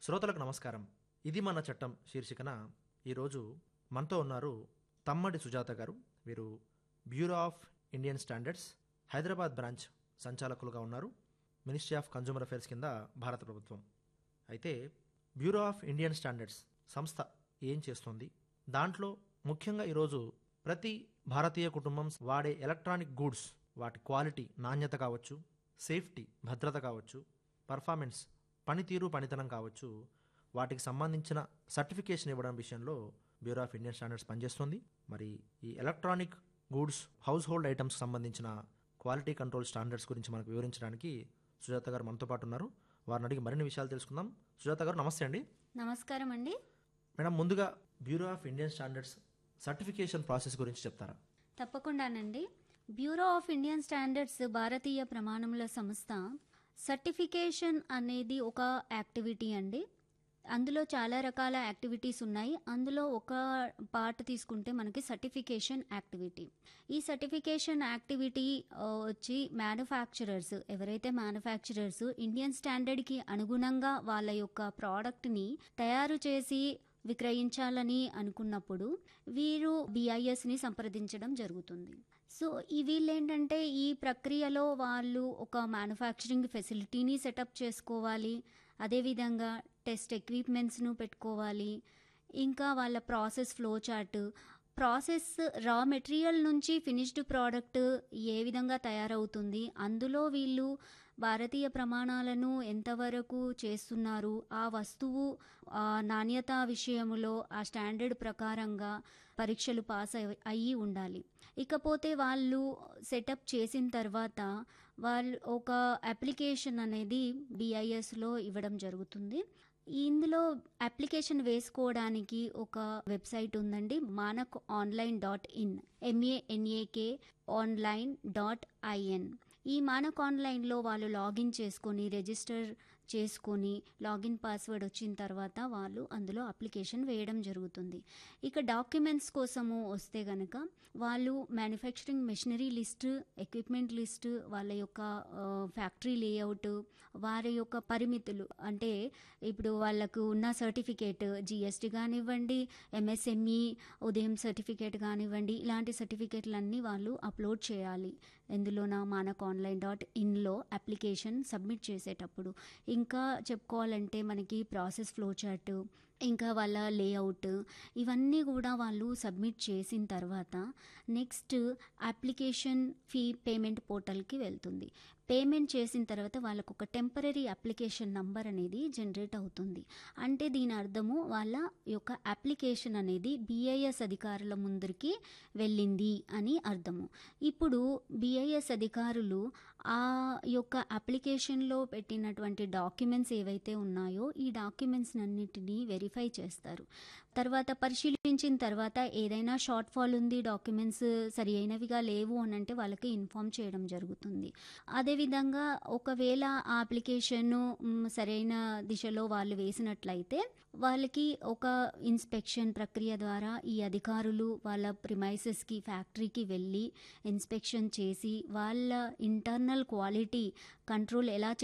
శ్రోతలకు నమస్కారం ఇది మన చట్టం శీర్షికన ఈరోజు మనతో ఉన్నారు తమ్మడి సుజాత గారు వీరు bureau of Indian standards Hyderabad branch సంచాలకులుగా ఉన్నారు మినిస్ట్రీ ఆఫ్ కన్జ్యూమర్ అఫైర్స్ కింద భారత ప్రభుత్వం అయితే బ్యూరో ఆఫ్ ఇండియన్ స్టాండర్డ్స్ సంస్థ ఏం చేస్తుంది దాంట్లో ముఖ్యంగా ఈరోజు ప్రతి భారతీయ కుటుంబం వాడే ఎలక్ట్రానిక్ గూడ్స్ వాటి క్వాలిటీ నాణ్యత కావచ్చు సేఫ్టీ భద్రత కావచ్చు పర్ఫార్మెన్స్ పనితీరు పనితనం కావచ్చు వాటికి సంబంధించిన సర్టిఫికేషన్ ఇవ్వడం విషయంలో బ్యూరో ఆఫ్ ఇండియన్ స్టాండర్డ్స్ పనిచేస్తుంది మరి ఈ electronic goods household items సంబంధించిన క్వాలిటీ కంట్రోల్ స్టాండర్డ్స్ గురించి మనకు వివరించడానికి సుజాత గారు మనతో పాటు ఉన్నారు వారిని అడిగి మరిన్ని విషయాలు తెలుసుకుందాం సుజాత గారు నమస్తే అండి నమస్కారం అండి మేడం ముందుగా bureau of Indian standards certification process గురించి చెప్తారా తప్పకుండానండి బ్యూరో ఆఫ్ ఇండియన్ స్టాండర్డ్స్ భారతీయ ప్రమాణముల సంస్థ సర్టిఫికేషన్ అనేది ఒక యాక్టివిటీ అండి అందులో చాలా రకాల యాక్టివిటీస్ ఉన్నాయి అందులో ఒక పార్ట్ తీసుకుంటే మనకి సర్టిఫికేషన్ యాక్టివిటీ ఈ సర్టిఫికేషన్ యాక్టివిటీ ఆ, వచ్చి మ్యానుఫ్యాక్చరర్స్ ఎవరైతే మ్యానుఫ్యాక్చరర్స్ ఇండియన్ స్టాండర్డ్కి అనుగుణంగా వాళ్ళ యొక్క ప్రోడక్ట్ని తయారు చేసి విక్రయించాలని అనుకున్నప్పుడు వీరు బిఐఎస్ని సంప్రదించడం జరుగుతుంది సో ఈ వీళ్ళేంటంటే ఈ ప్రక్రియలో వాళ్ళు ఒక మ్యానుఫ్యాక్చరింగ్ ఫెసిలిటీని సెటప్ చేసుకోవాలి అదేవిధంగా టెస్ట్ ఎక్విప్మెంట్స్ను పెట్టుకోవాలి ఇంకా వాళ్ళ process flow chart process raw material నుంచి ఫినిష్డ్ ప్రోడక్ట్ ఏ విధంగా తయారవుతుంది అందులో వీళ్ళు భారతీయ ప్రమాణాలను ఎంతవరకు చేస్తున్నారు ఆ వస్తువు ఆ నాణ్యత విషయములో ఆ స్టాండర్డ్ ప్రకారంగా పరీక్షలు పాస్ అయి- అయ్యి ఉండాలి ఇకపోతే వాళ్ళు సెటప్ చేసిన తర్వాత వాళ్ళు ఒక అప్లికేషన్ అనేది బిఐఎస్లో ఇవ్వడం జరుగుతుంది ఇందులో అప్లికేషన్ వేసుకోవడానికి ఒక వెబ్సైట్ ఉందండి Manak online dot in M A N A K online dot I N ఈ మానక్ ఆన్లైన్లో వాళ్ళు లాగిన్ చేసుకొని రిజిస్టర్ చేసుకొని లాగిన్ పాస్వర్డ్ వచ్చిన తర్వాత వాళ్ళు అందులో అప్లికేషన్ వేయడం జరుగుతుంది ఇక డాక్యుమెంట్స్ కోసము వస్తే గనక వాళ్ళు manufacturing machinery list equipment list వాళ్ళ యొక్క ఫ్యాక్టరీ లేఅవుట్ వారి యొక్క పరిమితులు అంటే ఇప్పుడు వాళ్ళకు ఉన్న సర్టిఫికేట్ జిఎస్టీ కానివ్వండి ఎంఎస్ఎంఈ ఉదయం సర్టిఫికేట్ కానివ్వండి ఇలాంటి సర్టిఫికేట్లన్నీ వాళ్ళు అప్లోడ్ చేయాలి ఎందులోన మానక్ ఆన్లైన్ డాట్ ఇన్లో అప్లికేషన్ సబ్మిట్ చేసేటప్పుడు ఇంకా చెప్పుకోవాలంటే మనకి ప్రాసెస్ ఫ్లో చార్ట్ ఇంకా వాళ్ళ లేఅవుట్ ఇవన్నీ కూడా వాళ్ళు సబ్మిట్ చేసిన తర్వాత నెక్స్ట్ అప్లికేషన్ ఫీ పేమెంట్ పోర్టల్కి వెళ్తుంది పేమెంట్ చేసిన తర్వాత వాళ్ళకు ఒక టెంపరీ అప్లికేషన్ నంబర్ అనేది జనరేట్ అవుతుంది అంటే దీని అర్థము వాళ్ళ యొక్క అప్లికేషన్ అనేది బిఐఎస్ అధికారుల ముందరికి వెళ్ళింది అని అర్థము ఇప్పుడు బిఐఎస్ అధికారులు ఆ యొక్క అప్లికేషన్లో పెట్టినటువంటి డాక్యుమెంట్స్ ఏవైతే ఉన్నాయో ఈ డాక్యుమెంట్స్ అన్నిటినీ వెరిఫై చేస్తారు తర్వాత పరిశీలించిన తర్వాత ఏదైనా షార్ట్ ఫాల్ ఉంది డాక్యుమెంట్స్ సరి అయినవిగా లేవు అని అంటే వాళ్ళకి ఇన్ఫామ్ చేయడం జరుగుతుంది అదేవిధంగా ఒకవేళ ఆ అప్లికేషన్ సరైన దిశలో వాళ్ళు వేసినట్లయితే వాళ్ళకి ఒక ఇన్స్పెక్షన్ ప్రక్రియ ద్వారా ఈ అధికారులు వాళ్ళ ప్రిమైసెస్కి ఫ్యాక్టరీకి వెళ్ళి ఇన్స్పెక్షన్ చేసి వాళ్ళ ఇంటర్నల్ క్వాలిటీ కంట్రోల్ ఎలా